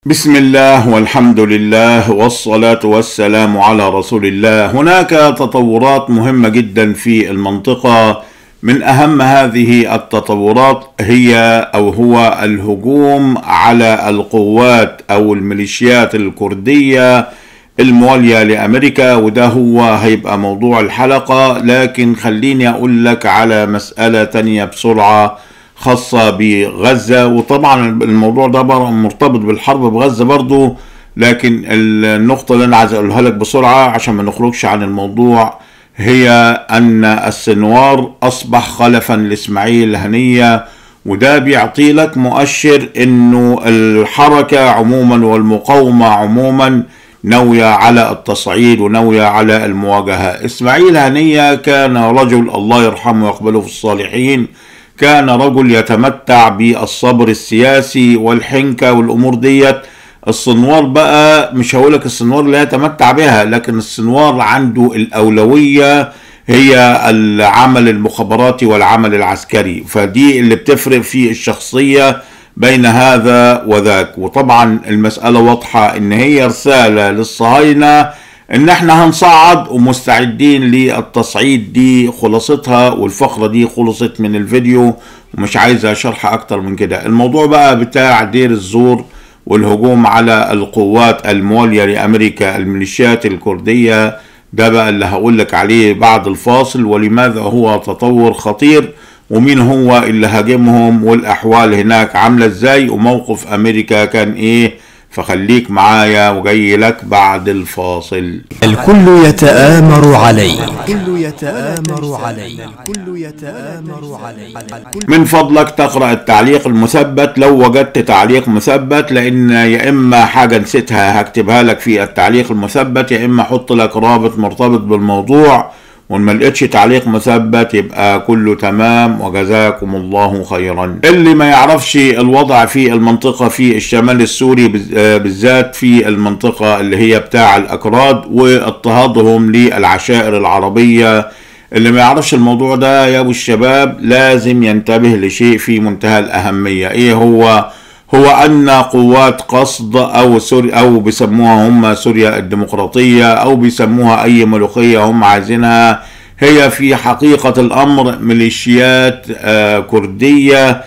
بسم الله والحمد لله والصلاة والسلام على رسول الله هناك تطورات مهمة جدا في المنطقة من أهم هذه التطورات هي أو هو الهجوم على القوات أو الميليشيات الكردية الموالية لأمريكا وده هو هيبقى موضوع الحلقة لكن خليني أقول لك على مسألة تانية بسرعة خاصة بغزة وطبعا الموضوع ده مرتبط بالحرب بغزة برضو لكن النقطة اللي أنا عايز أقولها لك بسرعة عشان ما نخرجش عن الموضوع هي أن السنوار أصبح خلفا لإسماعيل هنية وده بيعطي لك مؤشر إنه الحركة عموما والمقاومة عموما ناوية على التصعيد وناوية على المواجهة إسماعيل هنية كان رجل الله يرحمه ويقبله في الصالحين كان رجل يتمتع بالصبر السياسي والحنكة والأمور ديت السنوار بقى مش هقولك السنوار اللي يتمتع بها لكن السنوار عنده الأولوية هي العمل المخابراتي والعمل العسكري فدي اللي بتفرق في الشخصية بين هذا وذاك وطبعا المسألة واضحة ان هي رسالة للصهاينة ان احنا هنصعد ومستعدين للتصعيد دي خلاصتها والفقرة دي خلصت من الفيديو ومش عايزة شرح اكتر من كده الموضوع بقى بتاع دير الزور والهجوم على القوات الموالية لامريكا الميليشيات الكردية ده بقى اللي هقول لك عليه بعد الفاصل ولماذا هو تطور خطير ومين هو اللي هاجمهم والاحوال هناك عاملة ازاي وموقف امريكا كان ايه فخليك معايا وجاي لك بعد الفاصل الكل يتآمر علي الكل يتآمر علي الكل يتآمر علي من فضلك تقرأ التعليق المثبت لو وجدت تعليق مثبت لأن يا إما حاجة نسيتها هكتبها لك في التعليق المثبت يا إما أحط لك رابط مرتبط بالموضوع وان ما لقيتش تعليق مثبت يبقى كله تمام وجزاكم الله خيرا اللي ما يعرفش الوضع في المنطقة في الشمال السوري بالذات في المنطقة اللي هي بتاع الأكراد واضطهادهم للعشائر العربية اللي ما يعرفش الموضوع ده يا ابو الشباب لازم ينتبه لشيء في منتهى الأهمية ايه هو هو أن قوات قصد أو سوري أو بيسموها هم سوريا الديمقراطية أو بيسموها أي ملوخية هم عايزينها هي في حقيقة الأمر ميليشيات آه كردية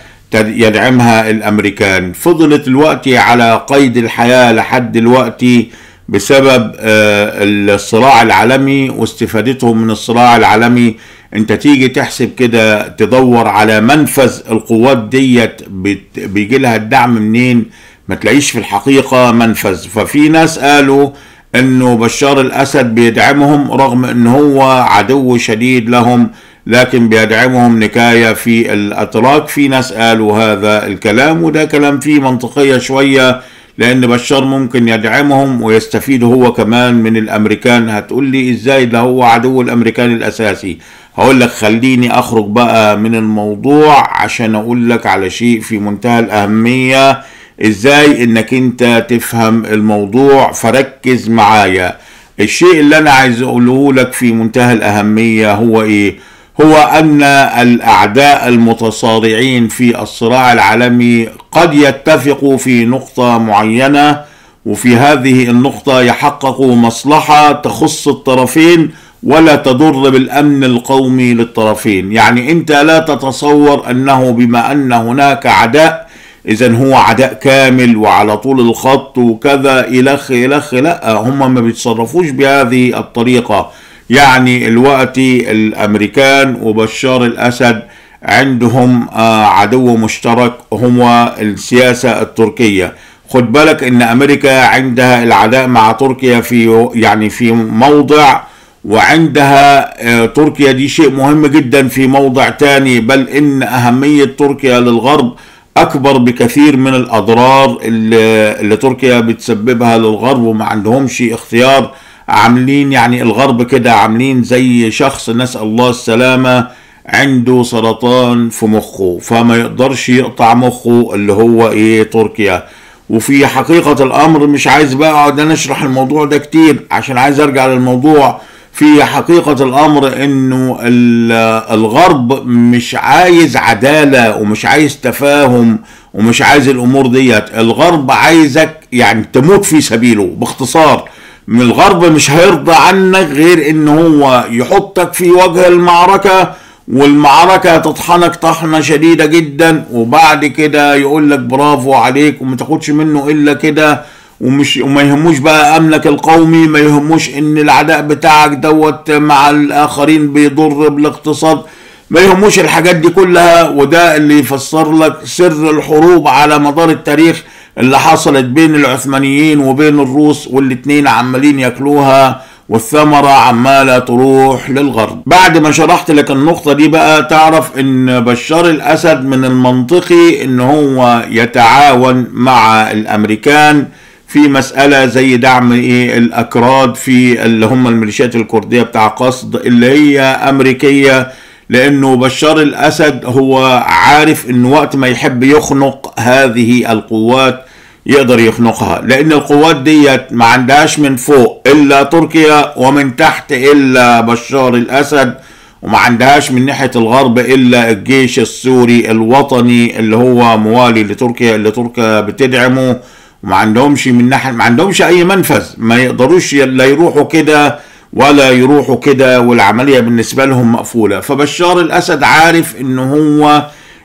يدعمها الأمريكان فضلت الوقت على قيد الحياة لحد دلوقتي بسبب آه الصراع العالمي واستفادتهم من الصراع العالمي انت تيجي تحسب كده تدور على منفذ القوات ديت بيجي لها الدعم منين ما تلاقيش في الحقيقة منفذ ففي ناس قالوا انه بشار الاسد بيدعمهم رغم ان هو عدو شديد لهم لكن بيدعمهم نكاية في الاتراك في ناس قالوا هذا الكلام وده كلام فيه منطقية شوية لان بشار ممكن يدعمهم ويستفيد هو كمان من الامريكان هتقول لي ازاي ده هو عدو الامريكان الاساسي هقول لك خليني اخرج بقى من الموضوع عشان اقول لك على شيء في منتهى الاهمية ازاي انك انت تفهم الموضوع فركز معايا الشيء اللي انا عايز اقوله لك في منتهى الاهمية هو ايه هو ان الاعداء المتصارعين في الصراع العالمي قد يتفقوا في نقطة معينة وفي هذه النقطة يحققوا مصلحة تخص الطرفين ولا تضر بالامن القومي للطرفين يعني انت لا تتصور انه بما ان هناك عداء اذا هو عداء كامل وعلى طول الخط وكذا الخ الخ لا هم ما بيتصرفوش بهذه الطريقة يعني الوقت الامريكان وبشار الاسد عندهم عدو مشترك هو السياسة التركية خد بالك ان امريكا عندها العداء مع تركيا في يعني في موضع وعندها تركيا دي شيء مهم جدا في موضع تاني بل ان اهمية تركيا للغرب اكبر بكثير من الاضرار اللي, اللي تركيا بتسببها للغرب وما عندهمش اختيار عاملين يعني الغرب كده عاملين زي شخص نسأل الله السلامة عنده سرطان في مخه فما يقدرش يقطع مخه اللي هو ايه تركيا وفي حقيقة الامر مش عايز بقى اقعد انا اشرح الموضوع ده كتير عشان عايز ارجع للموضوع في حقيقة الأمر إنه الغرب مش عايز عدالة ومش عايز تفاهم ومش عايز الامور ديت الغرب عايزك يعني تموت في سبيله باختصار من الغرب مش هيرضى عنك غير ان هو يحطك في وجه المعركة والمعركة تطحنك طحنة شديدة جدا وبعد كده يقول لك برافو عليك وما تاخدش منه الا كده ومش وما يهموش بقى امنك القومي ما يهموش ان العداء بتاعك دوت مع الاخرين بيضر بالاقتصاد ما يهموش الحاجات دي كلها وده اللي يفسر لك سر الحروب على مدار التاريخ اللي حصلت بين العثمانيين وبين الروس والاتنين عمالين ياكلوها والثمرة عمالة تروح للغرب بعد ما شرحت لك النقطة دي بقى تعرف ان بشار الاسد من المنطقي ان هو يتعاون مع الامريكان في مسألة زي دعم ايه الاكراد في اللي هم الميليشيات الكردية بتاع قصد اللي هي امريكية لانه بشار الاسد هو عارف ان وقت ما يحب يخنق هذه القوات يقدر يخنقها لان القوات ديت ما عندهاش من فوق الا تركيا ومن تحت الا بشار الاسد وما عندهاش من ناحية الغرب الا الجيش السوري الوطني اللي هو موالي لتركيا اللي تركيا بتدعمه وما عندهمش من ناحية ما عندهمش اي منفذ ما يقدروش لا يروحوا كده ولا يروحوا كده والعملية بالنسبة لهم مقفولة فبشار الأسد عارف ان هو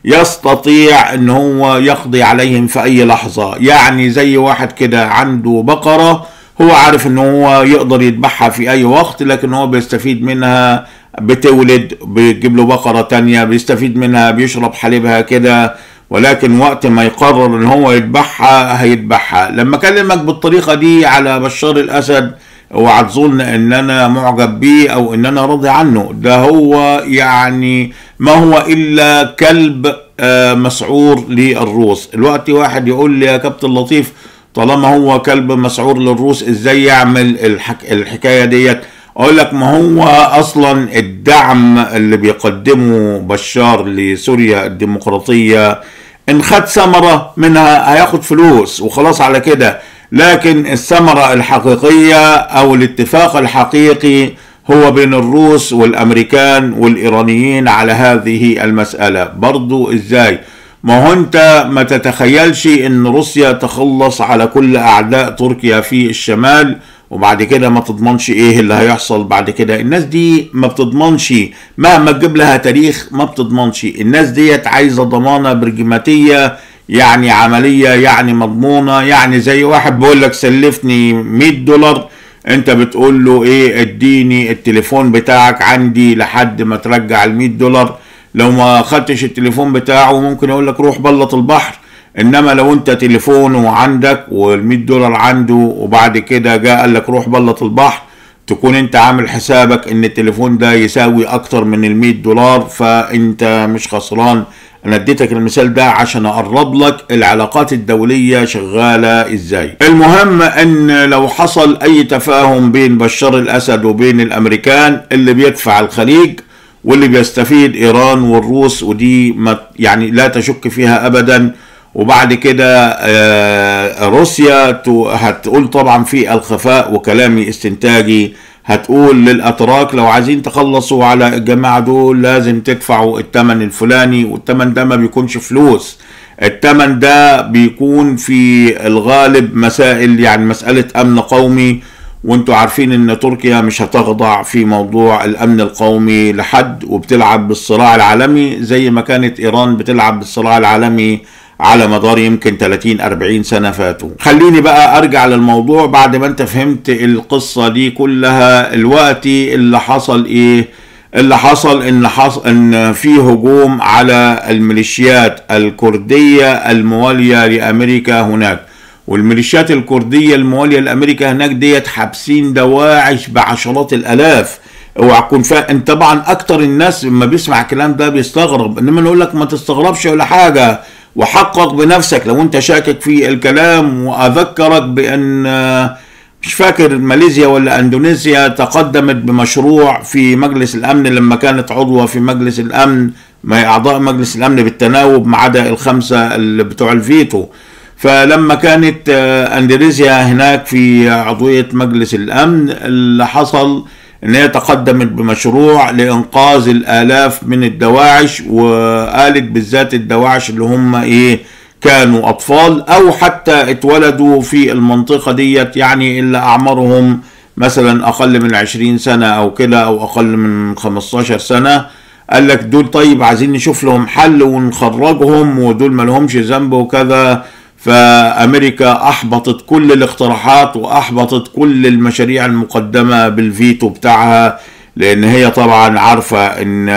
يستطيع ان هو يقضي عليهم في اي لحظة يعني زي واحد كده عنده بقرة هو عارف ان هو يقدر يذبحها في اي وقت لكن هو بيستفيد منها بتولد بيجيب له بقرة تانية بيستفيد منها بيشرب حليبها كده ولكن وقت ما يقرر ان هو يذبحها هيذبحها لما اكلمك بالطريقة دي على بشار الاسد اوعى تظن ان انا معجب بيه او ان انا راضي عنه ده هو يعني ما هو الا كلب آه مسعور للروس الوقت واحد يقول لي يا كابتن لطيف طالما هو كلب مسعور للروس ازاي يعمل الحك... الحكايه ديت اقول لك ما هو اصلا الدعم اللي بيقدمه بشار لسوريا الديمقراطيه ان خد ثمره منها هياخد فلوس وخلاص على كده لكن الثمرة الحقيقية أو الاتفاق الحقيقي هو بين الروس والأمريكان والإيرانيين على هذه المسألة برضو إزاي ما هو أنت ما تتخيلش أن روسيا تخلص على كل أعداء تركيا في الشمال وبعد كده ما تضمنش ايه اللي هيحصل بعد كده الناس دي ما بتضمنش مهما تجيب لها تاريخ ما بتضمنش الناس ديت عايزه ضمانه برجماتيه يعني عملية يعني مضمونة يعني زي واحد بيقول لك سلفني 100 دولار انت بتقول له ايه اديني التليفون بتاعك عندي لحد ما ترجع ال 100 دولار لو ما خدتش التليفون بتاعه ممكن يقول لك روح بلط البحر انما لو انت تليفونه عندك وال 100 دولار عنده وبعد كده جاء قال لك روح بلط البحر تكون انت عامل حسابك ان التليفون ده يساوي اكتر من ال 100 دولار فانت مش خسران انا اديتك المثال ده عشان اقرب لك العلاقات الدولية شغالة ازاي المهم ان لو حصل اي تفاهم بين بشار الاسد وبين الامريكان اللي بيدفع الخليج واللي بيستفيد ايران والروس ودي ما يعني لا تشك فيها ابدا وبعد كده روسيا هتقول طبعا في الخفاء وكلامي استنتاجي هتقول للاتراك لو عايزين تخلصوا على الجماعه دول لازم تدفعوا الثمن الفلاني والثمن ده ما بيكونش فلوس الثمن ده بيكون في الغالب مسائل يعني مساله امن قومي وانتوا عارفين ان تركيا مش هتخضع في موضوع الامن القومي لحد وبتلعب بالصراع العالمي زي ما كانت ايران بتلعب بالصراع العالمي على مدار يمكن 30 40 سنه فاتوا خليني بقى ارجع للموضوع بعد ما انت فهمت القصه دي كلها الوقت اللي حصل ايه اللي حصل ان حصل ان في هجوم على الميليشيات الكرديه المواليه لامريكا هناك والميليشيات الكرديه المواليه لامريكا هناك ديت حابسين دواعش بعشرات الالاف اوعى تكون فاهم طبعا اكتر الناس لما بيسمع الكلام ده بيستغرب انما نقول لك ما تستغربش ولا حاجه وحقق بنفسك لو انت شاكك في الكلام واذكرك بان مش فاكر ماليزيا ولا اندونيسيا تقدمت بمشروع في مجلس الامن لما كانت عضوه في مجلس الامن ما اعضاء مجلس الامن بالتناوب ما عدا الخمسه اللي بتوع الفيتو فلما كانت اندونيسيا هناك في عضويه مجلس الامن اللي حصل ان هي تقدمت بمشروع لانقاذ الالاف من الدواعش وقالت بالذات الدواعش اللي هم ايه كانوا أطفال أو حتى اتولدوا في المنطقة ديت يعني اللي أعمارهم مثلا أقل من 20 سنة أو كده أو أقل من 15 سنة قال لك دول طيب عايزين نشوف لهم حل ونخرجهم ودول ما لهمش ذنب وكذا فامريكا احبطت كل الاقتراحات واحبطت كل المشاريع المقدمه بالفيتو بتاعها لان هي طبعا عارفه ان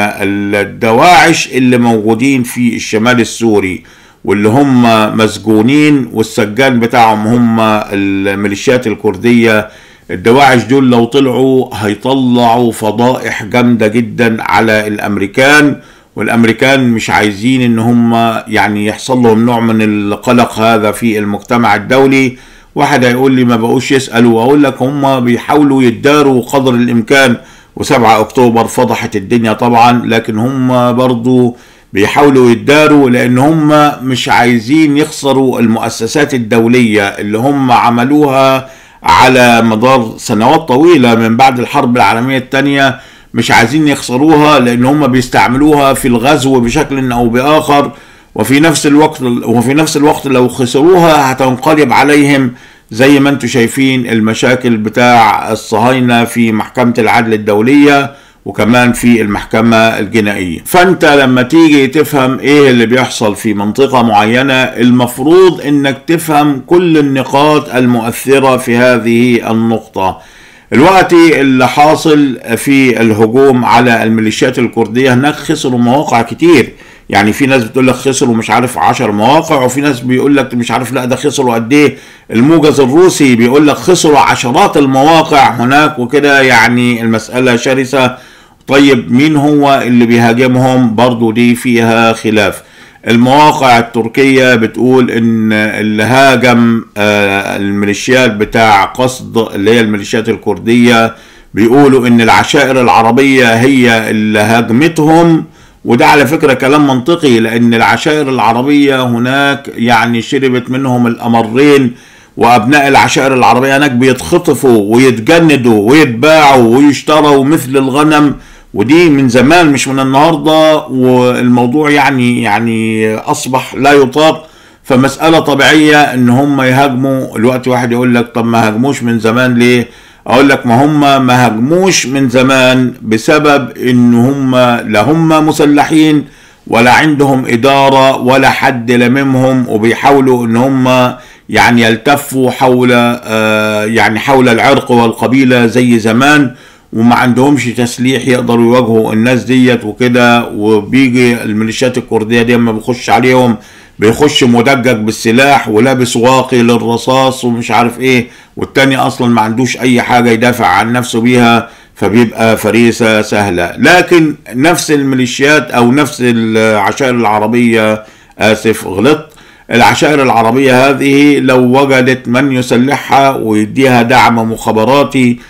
الدواعش اللي موجودين في الشمال السوري واللي هم مسجونين والسجان بتاعهم هم الميليشيات الكرديه الدواعش دول لو طلعوا هيطلعوا فضائح جامده جدا على الامريكان والامريكان مش عايزين ان هم يعني يحصل لهم نوع من القلق هذا في المجتمع الدولي واحد هيقول لي ما بقوش يسالوا واقول لك هم بيحاولوا يداروا قدر الامكان و7 اكتوبر فضحت الدنيا طبعا لكن هم برضو بيحاولوا يداروا لان هم مش عايزين يخسروا المؤسسات الدوليه اللي هم عملوها على مدار سنوات طويله من بعد الحرب العالميه الثانيه مش عايزين يخسروها لان هم بيستعملوها في الغزو بشكل او باخر وفي نفس الوقت وفي نفس الوقت لو خسروها هتنقلب عليهم زي ما انتم شايفين المشاكل بتاع الصهاينه في محكمه العدل الدوليه وكمان في المحكمة الجنائية فانت لما تيجي تفهم ايه اللي بيحصل في منطقة معينة المفروض انك تفهم كل النقاط المؤثرة في هذه النقطة الوقت اللي حاصل في الهجوم على الميليشيات الكردية هناك خسروا مواقع كتير يعني في ناس بتقول لك خسروا مش عارف 10 مواقع وفي ناس بيقول لك مش عارف لا ده خسروا قد ايه الموجز الروسي بيقول لك خسروا عشرات المواقع هناك وكده يعني المسألة شرسة طيب مين هو اللي بيهاجمهم برضو دي فيها خلاف المواقع التركية بتقول ان اللي هاجم الميليشيات بتاع قصد اللي هي الميليشيات الكردية بيقولوا ان العشائر العربية هي اللي هاجمتهم وده على فكرة كلام منطقي لان العشائر العربية هناك يعني شربت منهم الامرين وابناء العشائر العربية هناك بيتخطفوا ويتجندوا ويتباعوا ويشتروا مثل الغنم ودي من زمان مش من النهارده والموضوع يعني يعني اصبح لا يطاق فمسألة طبيعية ان هم يهاجموا الوقت واحد يقول لك طب ما هاجموش من زمان ليه اقول لك ما هم ما هاجموش من زمان بسبب ان هم لا هم مسلحين ولا عندهم ادارة ولا حد لممهم وبيحاولوا ان هم يعني يلتفوا حول آه يعني حول العرق والقبيلة زي زمان وما عندهمش تسليح يقدروا يواجهوا الناس ديت وكده وبيجي الميليشيات الكرديه دي اما بيخش عليهم بيخش مدجج بالسلاح ولابس واقي للرصاص ومش عارف ايه والتاني اصلا ما عندوش اي حاجه يدافع عن نفسه بيها فبيبقى فريسه سهله لكن نفس الميليشيات او نفس العشائر العربيه اسف غلطت العشائر العربيه هذه لو وجدت من يسلحها ويديها دعم مخابراتي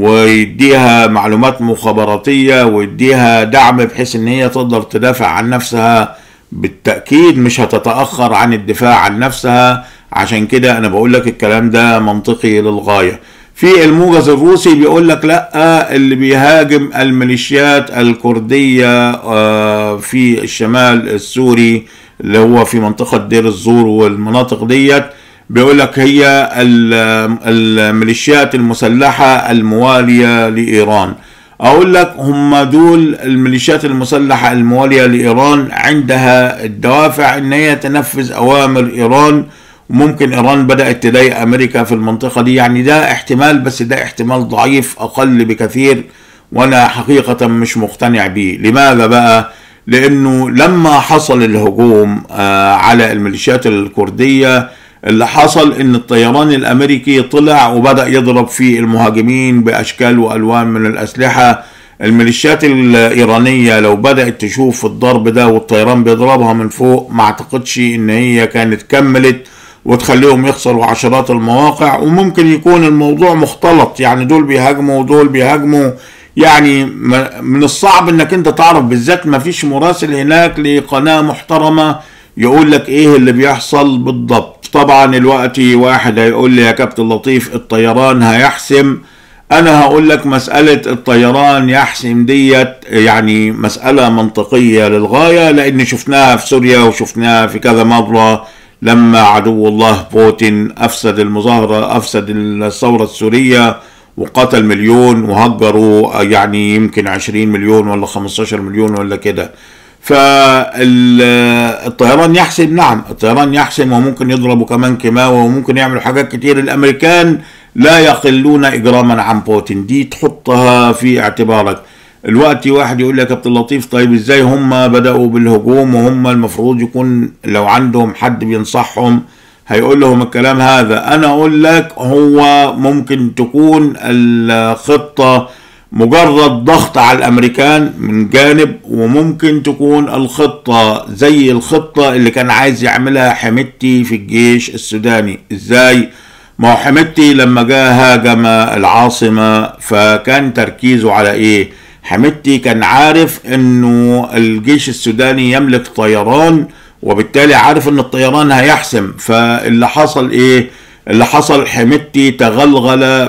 ويديها معلومات مخابراتية ويديها دعم بحيث ان هي تقدر تدافع عن نفسها بالتأكيد مش هتتأخر عن الدفاع عن نفسها عشان كده انا بقول لك الكلام ده منطقي للغاية في الموجز الروسي بيقول لك لا اللي بيهاجم الميليشيات الكردية في الشمال السوري اللي هو في منطقة دير الزور والمناطق ديت بيقول لك هي الميليشيات المسلحة الموالية لإيران أقول لك هم دول الميليشيات المسلحة الموالية لإيران عندها الدوافع إن هي تنفذ أوامر إيران وممكن إيران بدأت تضايق أمريكا في المنطقة دي يعني ده احتمال بس ده احتمال ضعيف أقل بكثير وأنا حقيقة مش مقتنع بيه لماذا بقى؟ لأنه لما حصل الهجوم على الميليشيات الكردية اللي حصل ان الطيران الامريكي طلع وبدا يضرب في المهاجمين باشكال والوان من الاسلحه الميليشيات الايرانيه لو بدات تشوف الضرب ده والطيران بيضربها من فوق ما اعتقدش ان هي كانت كملت وتخليهم يخسروا عشرات المواقع وممكن يكون الموضوع مختلط يعني دول بيهاجموا ودول بيهاجموا يعني من الصعب انك انت تعرف بالذات ما فيش مراسل هناك لقناه محترمه يقول لك ايه اللي بيحصل بالضبط طبعا الوقت واحد هيقول لي يا كابتن لطيف الطيران هيحسم انا هقول لك مسألة الطيران يحسم ديت يعني مسألة منطقية للغاية لان شفناها في سوريا وشفناها في كذا مرة لما عدو الله بوتين افسد المظاهره افسد الثوره السوريه وقتل مليون وهجروا يعني يمكن 20 مليون ولا 15 مليون ولا كده فالطيران يحسم نعم الطيران يحسم وممكن يضربوا كمان كيماوي وممكن يعملوا حاجات كتير الامريكان لا يقلون اجراما عن بوتين دي تحطها في اعتبارك الوقت واحد يقول لك يا كابتن لطيف طيب ازاي هم بدأوا بالهجوم وهم المفروض يكون لو عندهم حد بينصحهم هيقول لهم الكلام هذا انا اقول لك هو ممكن تكون الخطة مجرد ضغط على الامريكان من جانب وممكن تكون الخطة زي الخطة اللي كان عايز يعملها حميدتي في الجيش السوداني ازاي ما هو حميدتي لما جاء هاجم العاصمة فكان تركيزه على ايه حميدتي كان عارف انه الجيش السوداني يملك طيران وبالتالي عارف ان الطيران هيحسم فاللي حصل ايه اللي حصل حميدتي تغلغل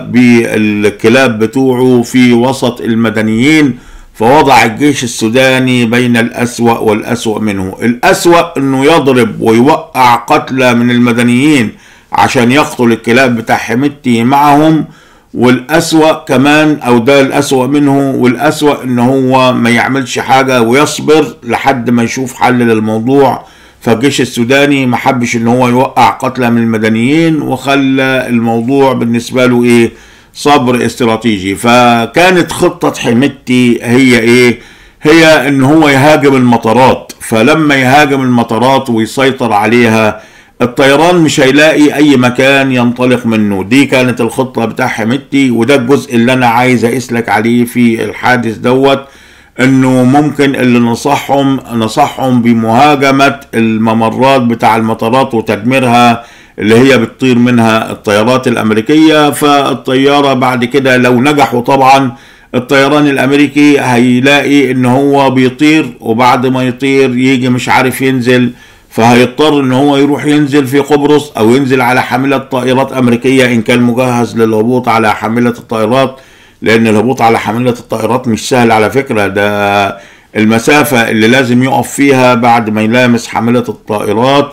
بالكلاب بتوعه في وسط المدنيين فوضع الجيش السوداني بين الأسوأ والأسوأ منه الأسوأ انه يضرب ويوقع قتلى من المدنيين عشان يقتل الكلاب بتاع حميدتي معهم والأسوأ كمان أو ده الأسوأ منه والأسوأ إن هو ما يعملش حاجة ويصبر لحد ما يشوف حل للموضوع فالجيش السوداني ما حبش إن هو يوقع قتلى من المدنيين وخلى الموضوع بالنسبة له إيه صبر استراتيجي فكانت خطة حميدتي هي إيه هي إن هو يهاجم المطارات فلما يهاجم المطارات ويسيطر عليها الطيران مش هيلاقي اي مكان ينطلق منه دي كانت الخطة بتاع حميدتي وده الجزء اللي انا عايز اقيسلك عليه في الحادث دوت انه ممكن اللي نصحهم نصحهم بمهاجمة الممرات بتاع المطارات وتدميرها اللي هي بتطير منها الطيارات الامريكية فالطيارة بعد كده لو نجحوا طبعا الطيران الامريكي هيلاقي ان هو بيطير وبعد ما يطير يجي مش عارف ينزل فهيضطر ان هو يروح ينزل في قبرص او ينزل على حاملة طائرات امريكية ان كان مجهز للهبوط على حاملة الطائرات لان الهبوط على حاملة الطائرات مش سهل على فكرة ده المسافة اللي لازم يقف فيها بعد ما يلامس حاملة الطائرات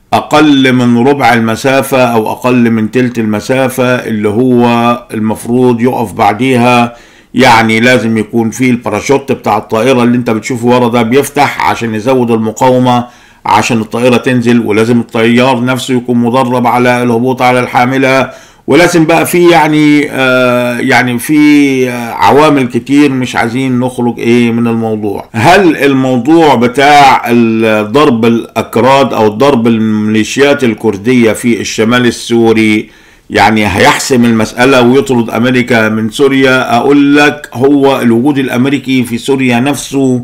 اقل من ربع المسافة او اقل من تلت المسافة اللي هو المفروض يقف بعديها يعني لازم يكون فيه الباراشوت بتاع الطائرة اللي انت بتشوفه ورا ده بيفتح عشان يزود المقاومة عشان الطائرة تنزل ولازم الطيار نفسه يكون مدرب على الهبوط على الحاملة ولازم بقى في يعني آه يعني في آه عوامل كتير مش عايزين نخرج ايه من الموضوع هل الموضوع بتاع ضرب الاكراد او ضرب الميليشيات الكردية في الشمال السوري يعني هيحسم المسألة ويطرد أمريكا من سوريا أقول لك هو الوجود الأمريكي في سوريا نفسه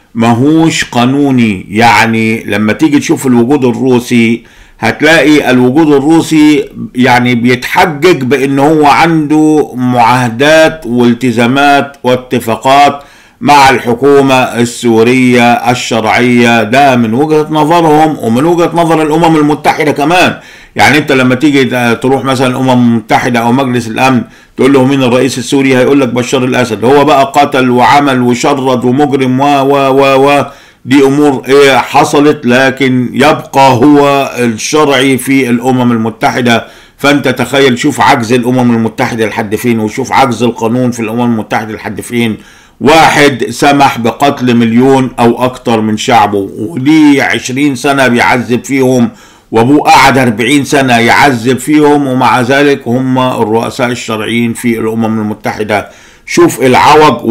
ماهوش قانوني يعني لما تيجي تشوف الوجود الروسي هتلاقي الوجود الروسي يعني بيتحجج بان هو عنده معاهدات والتزامات واتفاقات مع الحكومة السورية الشرعية ده من وجهة نظرهم ومن وجهة نظر الأمم المتحدة كمان يعني انت لما تيجي تروح مثلا الأمم المتحدة أو مجلس الأمن تقول له مين الرئيس السوري هيقول لك بشار الأسد هو بقى قتل وعمل وشرد ومجرم و و و و دي أمور ايه حصلت لكن يبقى هو الشرعي في الأمم المتحدة فانت تخيل شوف عجز الامم المتحده لحد فين وشوف عجز القانون في الامم المتحده لحد فين واحد سمح بقتل مليون او اكتر من شعبه وليه عشرين سنة بيعذب فيهم وابوه قعد أربعين سنة يعذب فيهم ومع ذلك هم الرؤساء الشرعيين في الامم المتحدة شوف العوج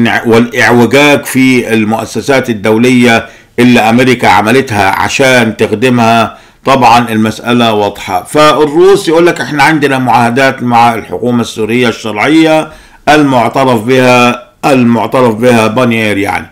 والاعوجاج في المؤسسات الدولية اللي امريكا عملتها عشان تخدمها طبعا المسألة واضحة فالروس يقول لك احنا عندنا معاهدات مع الحكومة السورية الشرعية المعترف بها المعترف بها بانيير يعني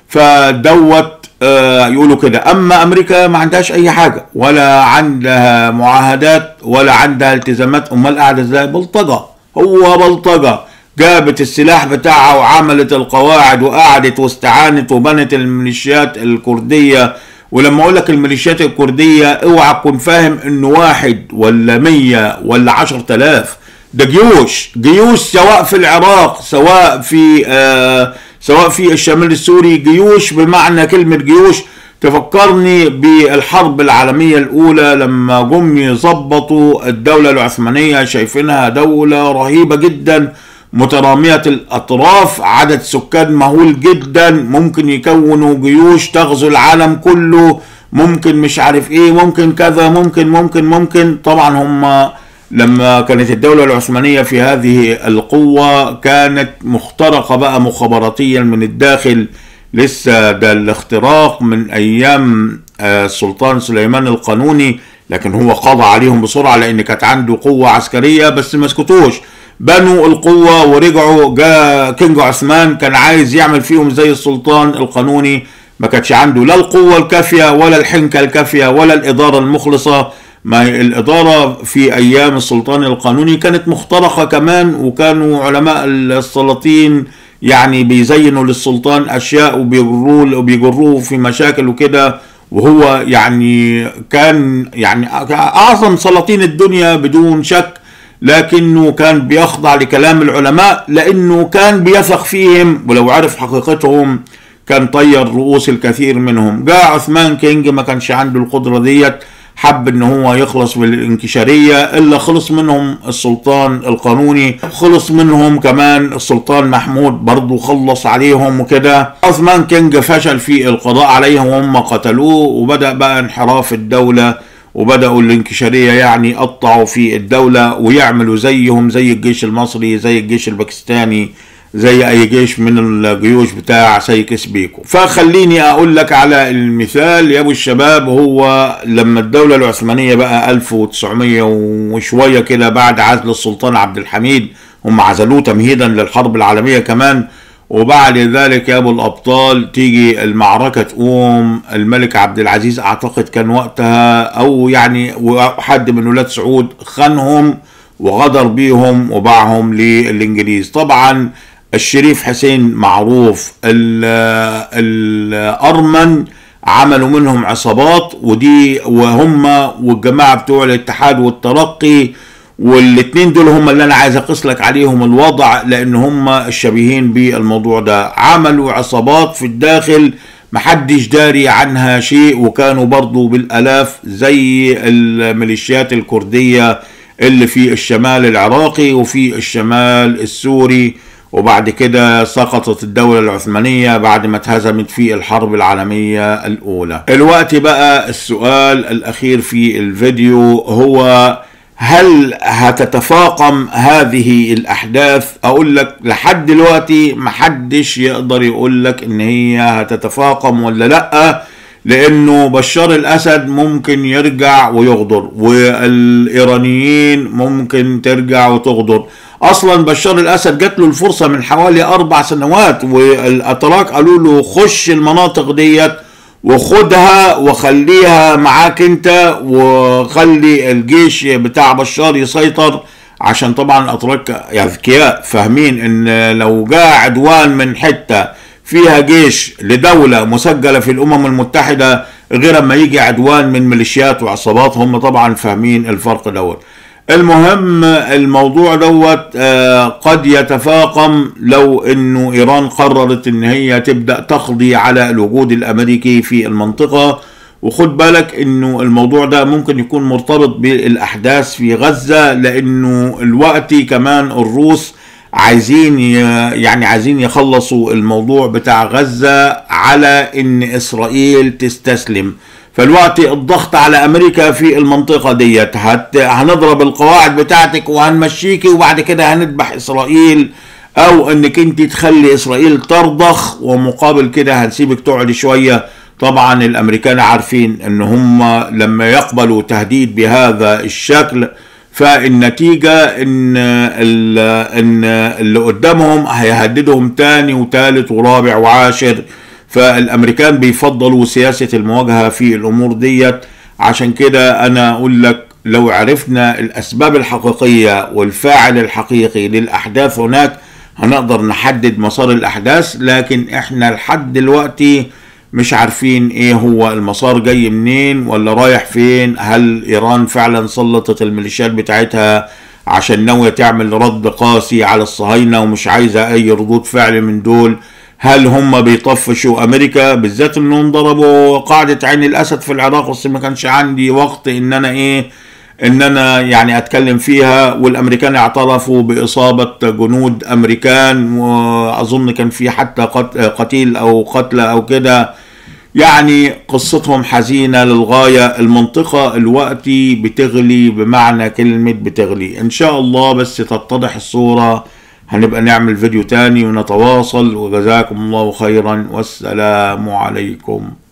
فدوت آه يقولوا كده اما امريكا ما عندهاش اي حاجة ولا عندها معاهدات ولا عندها التزامات امال قاعدة ازاي بلطجة هو بلطجة جابت السلاح بتاعها وعملت القواعد وقعدت واستعانت وبنت الميليشيات الكردية ولما اقول لك الميليشيات الكردية اوعى تكون فاهم انه واحد ولا مية ولا عشر تلاف ده جيوش جيوش سواء في العراق سواء في آه سواء في الشمال السوري جيوش بمعنى كلمة جيوش تفكرني بالحرب العالمية الأولى لما جم يظبطوا الدولة العثمانية شايفينها دولة رهيبة جدا مترامية الأطراف عدد سكان مهول جدا ممكن يكونوا جيوش تغزو العالم كله ممكن مش عارف ايه ممكن كذا ممكن ممكن ممكن طبعا هم لما كانت الدولة العثمانية في هذه القوة كانت مخترقة بقى مخابراتيا من الداخل لسه ده الاختراق من ايام السلطان سليمان القانوني لكن هو قضى عليهم بسرعة لان كانت عنده قوة عسكرية بس ما سكتوش بنوا القوة ورجعوا جاء كينج عثمان كان عايز يعمل فيهم زي السلطان القانوني ما كانش عنده لا القوة الكافية ولا الحنكة الكافية ولا الإدارة المخلصة ما الإدارة في أيام السلطان القانوني كانت مخترقة كمان وكانوا علماء السلاطين يعني بيزينوا للسلطان أشياء وبيجروه وبيجروه في مشاكل وكده وهو يعني كان يعني أعظم سلاطين الدنيا بدون شك لكنه كان بيخضع لكلام العلماء لأنه كان بيثق فيهم ولو عرف حقيقتهم كان طير رؤوس الكثير منهم جاء عثمان كينج ما كانش عنده القدرة ديت حب ان هو يخلص بالانكشارية الا خلص منهم السلطان القانوني خلص منهم كمان السلطان محمود برضو خلص عليهم وكده عثمان كينج فشل في القضاء عليهم وهم قتلوه وبدأ بقى انحراف الدولة وبدأوا الانكشارية يعني يقطعوا في الدولة ويعملوا زيهم زي الجيش المصري زي الجيش الباكستاني زي اي جيش من الجيوش بتاع سيكس بيكو فخليني اقول لك على المثال يا ابو الشباب هو لما الدولة العثمانية بقى 1900 وشوية كده بعد عزل السلطان عبد الحميد هم عزلوه تمهيدا للحرب العالمية كمان وبعد ذلك يا ابو الابطال تيجي المعركة تقوم الملك عبد العزيز اعتقد كان وقتها او يعني حد من ولاد سعود خانهم وغدر بيهم وباعهم للانجليز طبعا الشريف حسين معروف الارمن عملوا منهم عصابات ودي وهم والجماعه بتوع الاتحاد والترقي والاثنين دول هم اللي انا عايز اقيس لك عليهم الوضع لان هم الشبيهين بالموضوع ده عملوا عصابات في الداخل محدش داري عنها شيء وكانوا برضو بالالاف زي الميليشيات الكرديه اللي في الشمال العراقي وفي الشمال السوري وبعد كده سقطت الدولة العثمانية بعد ما اتهزمت في الحرب العالمية الأولى الوقت بقى السؤال الأخير في الفيديو هو هل هتتفاقم هذه الأحداث أقول لك لحد دلوقتي محدش يقدر يقول لك إن هي هتتفاقم ولا لأ لانه بشار الاسد ممكن يرجع ويغدر والايرانيين ممكن ترجع وتغدر اصلا بشار الاسد جات له الفرصه من حوالي اربع سنوات والاتراك قالوا له خش المناطق ديت وخدها وخليها معاك انت وخلي الجيش بتاع بشار يسيطر عشان طبعا الاتراك اذكياء فاهمين ان لو جاء عدوان من حته فيها جيش لدولة مسجلة في الأمم المتحدة غير ما يجي عدوان من ميليشيات وعصابات هم طبعا فاهمين الفرق دوت المهم الموضوع دوت قد يتفاقم لو انه ايران قررت ان هي تبدا تقضي على الوجود الامريكي في المنطقه وخد بالك انه الموضوع ده ممكن يكون مرتبط بالاحداث في غزه لانه الوقت كمان الروس عايزين يعني عايزين يخلصوا الموضوع بتاع غزة على ان اسرائيل تستسلم فالوقت الضغط على امريكا في المنطقة ديت هت هنضرب القواعد بتاعتك وهنمشيكي وبعد كده هنذبح اسرائيل او انك انت تخلي اسرائيل ترضخ ومقابل كده هنسيبك تقعد شوية طبعا الامريكان عارفين ان هم لما يقبلوا تهديد بهذا الشكل فالنتيجة ان ان اللي قدامهم هيهددهم تاني وتالت ورابع وعاشر فالامريكان بيفضلوا سياسة المواجهة في الامور ديت عشان كده انا اقول لك لو عرفنا الاسباب الحقيقية والفاعل الحقيقي للاحداث هناك هنقدر نحدد مسار الاحداث لكن احنا لحد دلوقتي مش عارفين ايه هو المسار جاي منين ولا رايح فين هل ايران فعلا سلطت الميليشيات بتاعتها عشان ناوية تعمل رد قاسي على الصهاينة ومش عايزة اي ردود فعل من دول هل هم بيطفشوا امريكا بالذات انهم ضربوا قاعدة عين الاسد في العراق بس ما كانش عندي وقت ان انا ايه ان انا يعني اتكلم فيها والامريكان اعترفوا باصابة جنود امريكان واظن كان في حتى قتيل او قتلى او كده يعني قصتهم حزينة للغاية المنطقة الوقتي بتغلي بمعنى كلمة بتغلي ان شاء الله بس تتضح الصورة هنبقى نعمل فيديو تاني ونتواصل وجزاكم الله خيرا والسلام عليكم